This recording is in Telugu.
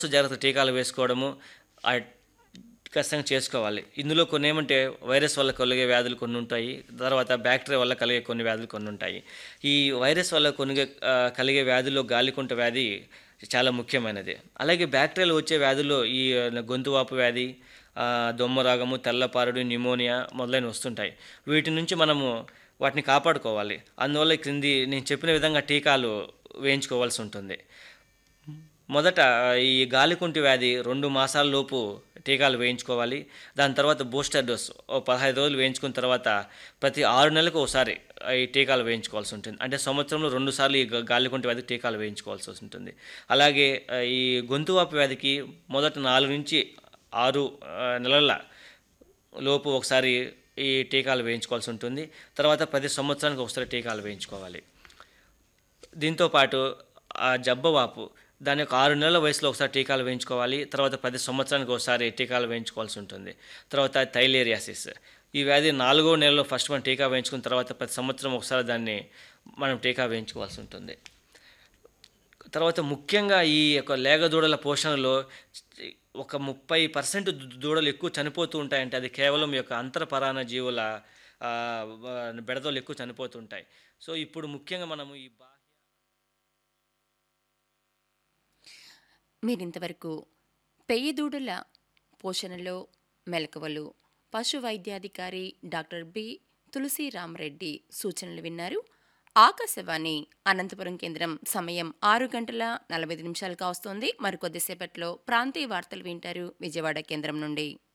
జాగ్రత్త టీకాలు వేసుకోవడము ఆ ఖచ్చితంగా చేసుకోవాలి ఇందులో కొన్ని ఏమంటే వైరస్ వల్ల కలిగే వ్యాధులు కొన్ని ఉంటాయి తర్వాత బ్యాక్టీరియా వల్ల కలిగే కొన్ని వ్యాధులు కొన్ని ఉంటాయి ఈ వైరస్ వల్ల కొన్ని ఆ, కలిగే వ్యాధుల్లో గాలికుంట వ్యాధి చాలా ముఖ్యమైనది అలాగే బ్యాక్టీరియాలు వచ్చే వ్యాధుల్లో ఈ గొంతువాపు వ్యాధి ఆ, దొమ్మరాగము తెల్లపారుడు న్యూమోనియా మొదలైనవి వస్తుంటాయి వీటి నుంచి మనము వాటిని కాపాడుకోవాలి అందువల్ల ఈ క్రింది నేను చెప్పిన విధంగా టీకాలు వేయించుకోవాల్సి ఉంటుంది మొదట ఈ గాలికుంటి వ్యాధి రెండు మాసాల లోపు టీకాలు వేయించుకోవాలి దాని తర్వాత బూస్టర్ డోస్ ఓ పదహైదు రోజులు వేయించుకున్న తర్వాత ప్రతి ఆరు నెలలకు ఒకసారి ఈ టీకాలు వేయించుకోవాల్సి ఉంటుంది అంటే సంవత్సరంలో రెండు సార్లు ఈ గా- గాలికుంటి వ్యాధికి టీకాలు వేయించుకోవాల్సి ఉంటుంది అలాగే ఆ, ఈ గొంతువాపు వ్యాధికి మొదట నాలుగు నుంచి ఆరు ఆ, నెలల లోపు ఒకసారి ఈ టీకాలు వేయించుకోవాల్సి ఉంటుంది తర్వాత ప్రతి సంవత్సరానికి ఒకసారి టీకాలు వేయించుకోవాలి దీంతో పాటు ఆ జబ్బవాపు దాని యొక్క ఆరు నెలల వయసులో ఒకసారి టీకాలు వేయించుకోవాలి తర్వాత ప్రతి సంవత్సరానికి ఒకసారి టీకాలు వేయించుకోవాల్సి ఉంటుంది తర్వాత థైలేరియాసిస్ ఈ వ్యాధి నాలుగో నెలలో ఫస్ట్ మనం టీకా వేయించుకున్న తర్వాత ప్రతి సంవత్సరం ఒకసారి దాన్ని మనం టీకా వేయించుకోవాల్సి ఉంటుంది తర్వాత ముఖ్యంగా ఈ యొక్క లేగ దూడల పోషణలో ఒక ముప్పై పర్సెంట్ దూడలు ఎక్కువ చనిపోతూ ఉంటాయంటే అది కేవలం ఈ యొక్క అంతరపరాణ జీవుల ఆ, బెడదలు ఎక్కువ చనిపోతుంటాయి సో ఇప్పుడు ముఖ్యంగా మనము ఈ బాహ్య మీరింతవరకు పెయ్యదూడల పోషణలో మెలకువలు పశు వైద్యాధికారి డాక్టర్ బి తులసిరామరెడ్డి సూచనలు విన్నారు ఆకాశవాణి అనంతపురం కేంద్రం సమయం ఆరు గంటల నలభై ఐదు నిమిషాలు కావస్తోంది మరికొద్దిసేపట్లో ప్రాంతీయ వార్తలు వింటారు విజయవాడ కేంద్రం నుండి